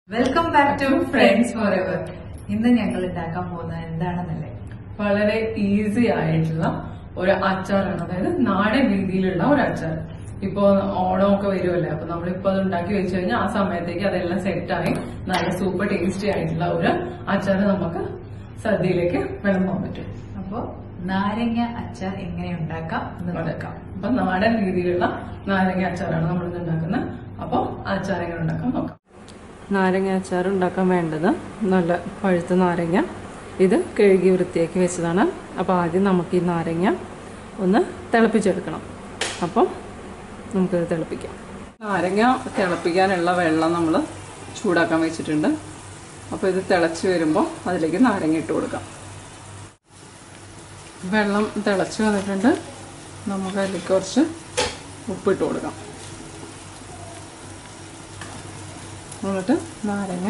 welcome back to friends for ever ഇന്ന് ഞങ്ങൾ ഉണ്ടാക്കാൻ പോകുന്നത് എന്താണെന്നല്ലേ വളരെ ഈസി ആയിട്ടുള്ള ഒരു അച്ചാറാണ് അതായത് നാടൻ രീതിയിലുള്ള ഒരു അച്ചാർ ഇപ്പോ ഓണമൊക്കെ വരുമല്ലേ അപ്പൊ നമ്മളിപ്പോ അത് ഉണ്ടാക്കി വെച്ച് കഴിഞ്ഞാൽ ആ സമയത്തേക്ക് അതെല്ലാം സെറ്റായി നല്ല സൂപ്പർ ടേസ്റ്റി ആയിട്ടുള്ള ഒരു അച്ചാർ നമുക്ക് സദ്യയിലേക്ക് വിളമ്പാൻ പറ്റും അപ്പോ നാരങ്ങ അച്ചാർ എങ്ങനെ ഉണ്ടാക്കാം എന്ന് നോക്കാം അപ്പൊ നാടൻ രീതിയിലുള്ള നാരങ്ങ അച്ചാറാണ് നമ്മൾ ഇന്ന് ഉണ്ടാക്കുന്നത് അപ്പൊ അച്ചാർ എങ്ങനെ ഉണ്ടാക്കാൻ നോക്കാം നാരങ്ങ അച്ചാർ ഉണ്ടാക്കാൻ വേണ്ടത് നല്ല പഴുത്ത നാരങ്ങ ഇത് കഴുകി വൃത്തിയാക്കി വെച്ചതാണ് അപ്പോൾ ആദ്യം നമുക്ക് ഈ നാരങ്ങ ഒന്ന് തിളപ്പിച്ചെടുക്കണം അപ്പം നമുക്കിത് തിളപ്പിക്കാം നാരങ്ങ തിളപ്പിക്കാനുള്ള വെള്ളം നമ്മൾ ചൂടാക്കാൻ വെച്ചിട്ടുണ്ട് അപ്പോൾ ഇത് തിളച്ച് വരുമ്പോൾ അതിലേക്ക് നാരങ്ങ ഇട്ട് കൊടുക്കാം വെള്ളം തിളച്ച് വന്നിട്ടുണ്ട് നമുക്ക് അതിലേക്ക് കുറച്ച് ഉപ്പിട്ട് കൊടുക്കാം എന്നിട്ട് നാരങ്ങ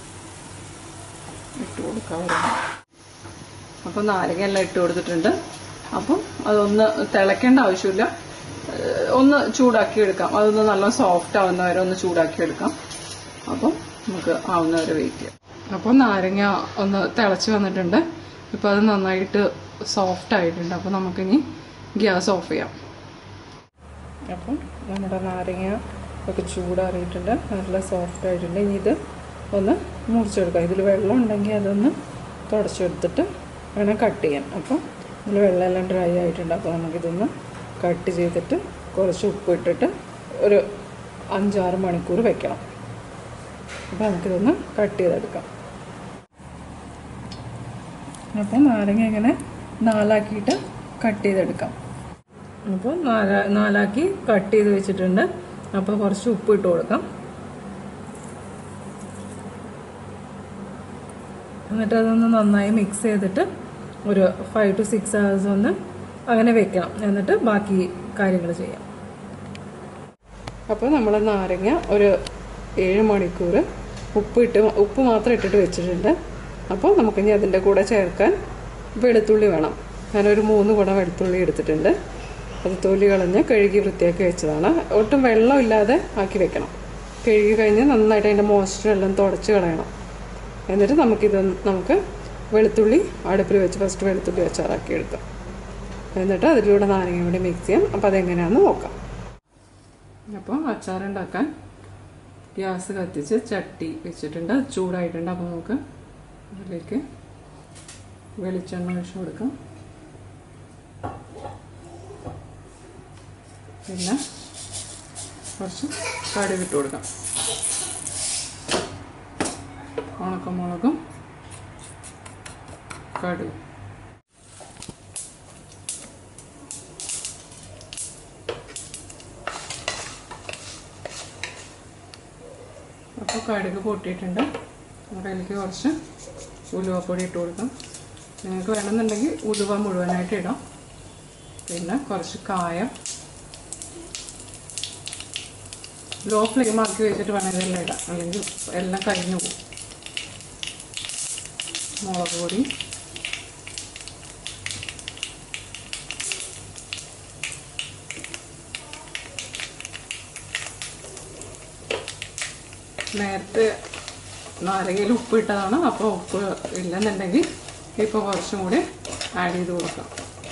ഇട്ട് കൊടുക്കാം അപ്പോൾ നാരങ്ങ എല്ലാം ഇട്ട് കൊടുത്തിട്ടുണ്ട് അപ്പം അതൊന്ന് തിളയ്ക്കേണ്ട ആവശ്യമില്ല ഏഹ് ഒന്ന് ചൂടാക്കി എടുക്കാം അതൊന്ന് നല്ല സോഫ്റ്റ് ആവുന്ന വരെ ഒന്ന് ചൂടാക്കി എടുക്കാം അപ്പം നമുക്ക് ആവുന്ന വരെ വെയിറ്റ് ചെയ്യാം അപ്പോൾ നാരങ്ങ ഒന്ന് തിളച്ച് വന്നിട്ടുണ്ട് ഇപ്പോൾ അത് നന്നായിട്ട് സോഫ്റ്റ് ആയിട്ടുണ്ട് അപ്പോൾ നമുക്കിനി ഗ്യാസ് ഓഫ് ചെയ്യാം അപ്പം നമ്മുടെ നാരങ്ങ ഒക്കെ ചൂടാറിയിട്ടുണ്ട് നല്ല സോഫ്റ്റ് ആയിട്ടുണ്ട് ഇനി ഇത് ഒന്ന് മുറിച്ചെടുക്കാം ഇതിൽ വെള്ളം ഉണ്ടെങ്കിൽ അതൊന്ന് തുടച്ചെടുത്തിട്ട് വേണം കട്ട് ചെയ്യാൻ അപ്പം ഇതിൽ വെള്ളമെല്ലാം ഡ്രൈ ആയിട്ടുണ്ട് അപ്പോൾ നമുക്കിതൊന്ന് കട്ട് ചെയ്തിട്ട് കുറച്ച് ഉപ്പ് ഇട്ടിട്ട് ഒരു അഞ്ചാറ് മണിക്കൂർ വെക്കണം അപ്പോൾ നമുക്കിതൊന്ന് കട്ട് ചെയ്തെടുക്കാം അപ്പോൾ നാരങ്ങ ഇങ്ങനെ നാലാക്കിയിട്ട് കട്ട് ചെയ്തെടുക്കാം അപ്പോൾ നാല നാലാക്കി കട്ട് ചെയ്ത് വെച്ചിട്ടുണ്ട് അപ്പോൾ കുറച്ച് ഉപ്പ് ഇട്ട് കൊടുക്കാം എന്നിട്ട് അതൊന്ന് നന്നായി മിക്സ് ചെയ്തിട്ട് ഒരു ഫൈവ് ടു സിക്സ് ഹവേഴ്സ് ഒന്ന് അങ്ങനെ വെക്കണം എന്നിട്ട് ബാക്കി കാര്യങ്ങൾ ചെയ്യാം അപ്പോൾ നമ്മൾ നാരങ്ങ ഒരു ഏഴ് മണിക്കൂർ ഉപ്പ് ഇട്ട് ഉപ്പ് മാത്രം ഇട്ടിട്ട് വെച്ചിട്ടുണ്ട് അപ്പോൾ നമുക്കിനി അതിൻ്റെ കൂടെ ചേർക്കാൻ വെളുത്തുള്ളി വേണം ഞാനൊരു മൂന്ന് കുടം വെളുത്തുള്ളി എടുത്തിട്ടുണ്ട് അത് തൊലി കളഞ്ഞ് കഴുകി വൃത്തിയാക്കി വെച്ചതാണ് ഒട്ടും വെള്ളമില്ലാതെ ആക്കി വെക്കണം കഴുകി കഴിഞ്ഞ് നന്നായിട്ട് അതിൻ്റെ മോയ്സ്ചർ എല്ലാം തുടച്ച് കളയണം എന്നിട്ട് നമുക്കിത് നമുക്ക് വെളുത്തുള്ളി അടുപ്പിൽ വെച്ച് ഫസ്റ്റ് വെളുത്തുള്ളി അച്ചാറാക്കി എടുക്കാം എന്നിട്ട് അതിലൂടെ നാരങ്ങ കൂടി മിക്സ് ചെയ്യാം അപ്പോൾ അതെങ്ങനെയാണെന്ന് നോക്കാം അപ്പോൾ അച്ചാറുണ്ടാക്കാൻ ഗ്യാസ് കത്തിച്ച് ചട്ടി വെച്ചിട്ടുണ്ട് അത് ചൂടായിട്ടുണ്ട് അപ്പോൾ നമുക്ക് അതിലേക്ക് വെളിച്ചെണ്ണ ഒഴിച്ചു കൊടുക്കാം പിന്നെ കുറച്ച് കടുകിട്ട് കൊടുക്കാം ഉണക്കമുളകും കടുക് അപ്പോൾ കടുക് പൊട്ടിയിട്ടുണ്ട് നമുക്ക് അതിലേക്ക് കുറച്ച് ഉലുവപ്പൊടി ഇട്ട് കൊടുക്കാം നിങ്ങൾക്ക് വേണമെന്നുണ്ടെങ്കിൽ ഉലുവ മുഴുവനായിട്ട് ഇടാം പിന്നെ കുറച്ച് കായം ലോ ഫ്ലെയിം ആക്കി വെച്ചിട്ട് വേണം ഇതെല്ലാം ഇടാം അല്ലെങ്കിൽ എല്ലാം കരിഞ്ഞു പോകും മുളക് പൊടി നേരത്തെ നാരങ്ങയിൽ ഉപ്പ് ഇട്ടതാണ് അപ്പോൾ ഉപ്പ് ഇല്ലെന്നുണ്ടെങ്കിൽ ഇപ്പോൾ കുറച്ചും കൂടി ആഡ് ചെയ്ത് കൊടുക്കാം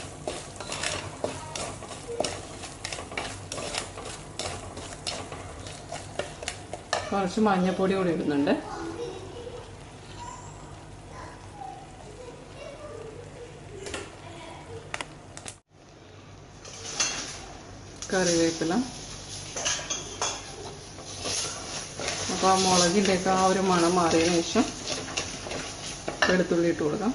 കുറച്ച് മഞ്ഞൾപ്പൊടി കൂടി ഇടുന്നുണ്ട് കറിവേപ്പില അപ്പോൾ ആ മുളകിൻ്റെയൊക്കെ ആ ഒരു മണം മാറിയതിന് ശേഷം വെളുത്തുള്ളി ഇട്ട് കൊടുക്കാം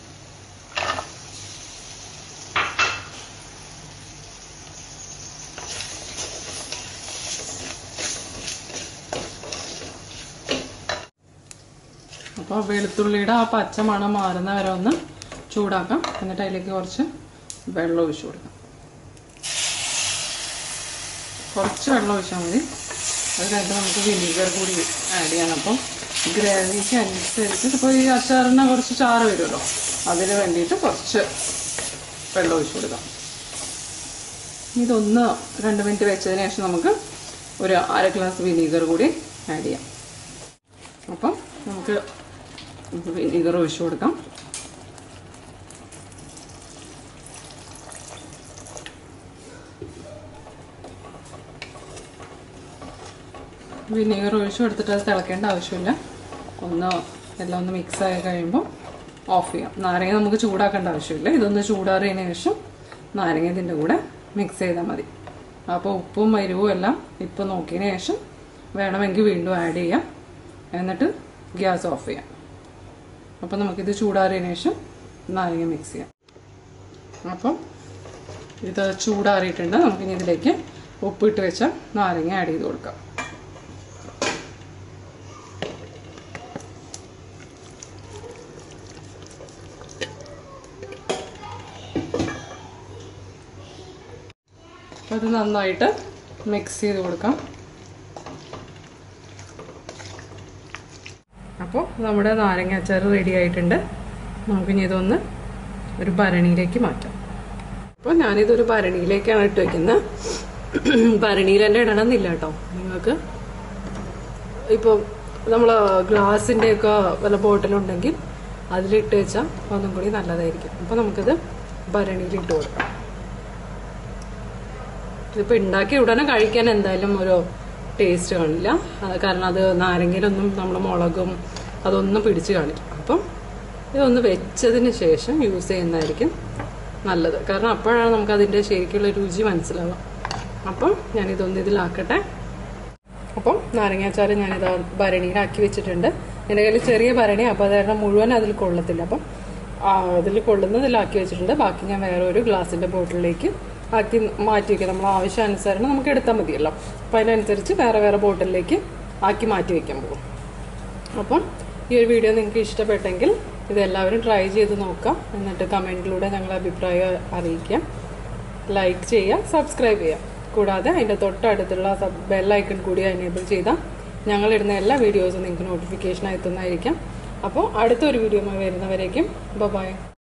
അപ്പോൾ വെളുത്തുള്ളിയുടെ ആ പച്ച മണം മാറുന്ന വരെ ഒന്ന് ചൂടാക്കാം എന്നിട്ട് അതിലേക്ക് കുറച്ച് വെള്ളം ഒഴിച്ചു കൊടുക്കാം കുറച്ച് വെള്ളം ഒഴിച്ചാൽ മതി അത് കഴിഞ്ഞിട്ട് നമുക്ക് വിനീഗർ കൂടി ആഡ് ചെയ്യണം അപ്പം ഗ്രേവിക്ക് അനുസരിച്ച് ഇപ്പോൾ ഈ അച്ചാറിന് കുറച്ച് ചാറ് വരുമല്ലോ അതിന് വേണ്ടിയിട്ട് കുറച്ച് വെള്ളം ഒഴിച്ചു കൊടുക്കാം ഇതൊന്ന് രണ്ട് മിനിറ്റ് വെച്ചതിന് ശേഷം നമുക്ക് ഒരു അര ഗ്ലാസ് വിനീഗർ കൂടി ആഡ് ചെയ്യാം അപ്പം നമുക്ക് വിനീഗർ ഒഴിച്ചു കൊടുക്കാം വിനീഗർ ഒഴിച്ചു കൊടുത്തിട്ട് അത് തിളക്കേണ്ട ആവശ്യമില്ല ഒന്ന് എല്ലാം ഒന്ന് മിക്സ് ആയി കഴിയുമ്പോൾ ഓഫ് ചെയ്യാം നാരങ്ങ നമുക്ക് ചൂടാക്കേണ്ട ആവശ്യമില്ല ഇതൊന്ന് ചൂടാറിയതിന് ശേഷം നാരങ്ങ ഇതിൻ്റെ കൂടെ മിക്സ് ചെയ്താൽ മതി അപ്പോൾ ഉപ്പും മരുവും എല്ലാം ഇപ്പം നോക്കിയതിന് ശേഷം വേണമെങ്കിൽ വീണ്ടും ആഡ് ചെയ്യാം എന്നിട്ട് ഗ്യാസ് ഓഫ് ചെയ്യാം അപ്പം നമുക്കിത് ചൂടാറിയതിന് ശേഷം നാരങ്ങ മിക്സ് ചെയ്യാം അപ്പം ഇത് ചൂടാറിയിട്ടുണ്ട് നമുക്കിനി ഇതിലേക്ക് ഉപ്പിട്ട് വെച്ച നാരങ്ങ ആഡ് ചെയ്ത് കൊടുക്കാം അത് നന്നായിട്ട് മിക്സ് ചെയ്ത് കൊടുക്കാം അപ്പോൾ നമ്മുടെ നാരങ്ങ അച്ചാർ റെഡി ആയിട്ടുണ്ട് നമുക്കിനി ഇതൊന്ന് ഒരു ഭരണിയിലേക്ക് മാറ്റാം അപ്പോൾ ഞാനിതൊരു ഭരണിയിലേക്കാണ് ഇട്ട് വെക്കുന്നത് ഭരണിയിൽ തന്നെ ഇടണമെന്നില്ല കേട്ടോ നിങ്ങൾക്ക് ഇപ്പോൾ നമ്മൾ ഗ്ലാസിൻ്റെ ഒക്കെ വല്ല ബോട്ടിലുണ്ടെങ്കിൽ അതിലിട്ട് വെച്ചാൽ ഒന്നും കൂടി നല്ലതായിരിക്കും അപ്പോൾ നമുക്കിത് ഭരണിയിൽ ഇട്ട് കൊടുക്കാം ഇതിപ്പോൾ ഉണ്ടാക്കി ഉടനെ കഴിക്കാൻ എന്തായാലും ഒരു ടേസ്റ്റ് കാണില്ല അത് കാരണം അത് നാരങ്ങയിലൊന്നും നമ്മൾ മുളകും അതൊന്നും പിടിച്ച് കാണിക്കും അപ്പം ഇതൊന്ന് വെച്ചതിന് ശേഷം യൂസ് ചെയ്യുന്നതായിരിക്കും നല്ലത് കാരണം അപ്പോഴാണ് നമുക്ക് അതിൻ്റെ ശരിക്കുള്ള രുചി മനസ്സിലാവുക അപ്പം ഞാനിതൊന്ന് ഇതിലാക്കട്ടെ അപ്പം നാരങ്ങാച്ചാറ് ഞാനിത് ഭരണിയിലാക്കി വെച്ചിട്ടുണ്ട് എൻ്റെ കയ്യിൽ ചെറിയ ഭരണി അപ്പോൾ അത് കാരണം മുഴുവൻ അതിൽ കൊള്ളത്തില്ല അപ്പം അതിൽ കൊള്ളുന്നതിലാക്കി വെച്ചിട്ടുണ്ട് ബാക്കി ഞാൻ വേറെ ഒരു ഗ്ലാസിൻ്റെ ബോട്ടിലേക്ക് ആക്കി മാറ്റി വയ്ക്കാം നമ്മൾ ആവശ്യാനുസരണം നമുക്ക് എടുത്താൽ മതിയല്ലോ അപ്പം അതിനനുസരിച്ച് വേറെ വേറെ ബോട്ടിലേക്ക് ആക്കി മാറ്റി വയ്ക്കാൻ പോകും അപ്പം ഈ ഒരു വീഡിയോ നിങ്ങൾക്ക് ഇഷ്ടപ്പെട്ടെങ്കിൽ ഇതെല്ലാവരും ട്രൈ ചെയ്ത് നോക്കാം എന്നിട്ട് കമൻറ്റിലൂടെ ഞങ്ങളുടെ അഭിപ്രായം അറിയിക്കാം ലൈക്ക് ചെയ്യുക സബ്സ്ക്രൈബ് ചെയ്യുക കൂടാതെ അതിൻ്റെ തൊട്ടടുത്തുള്ള ബെല്ലൈക്കൺ കൂടി എനേബിൾ ചെയ്താൽ ഞങ്ങളിടുന്ന എല്ലാ വീഡിയോസും നിങ്ങൾക്ക് നോട്ടിഫിക്കേഷൻ എത്തുന്നതായിരിക്കാം അപ്പോൾ അടുത്തൊരു വീഡിയോ വരുന്നവരേക്കും ബൈ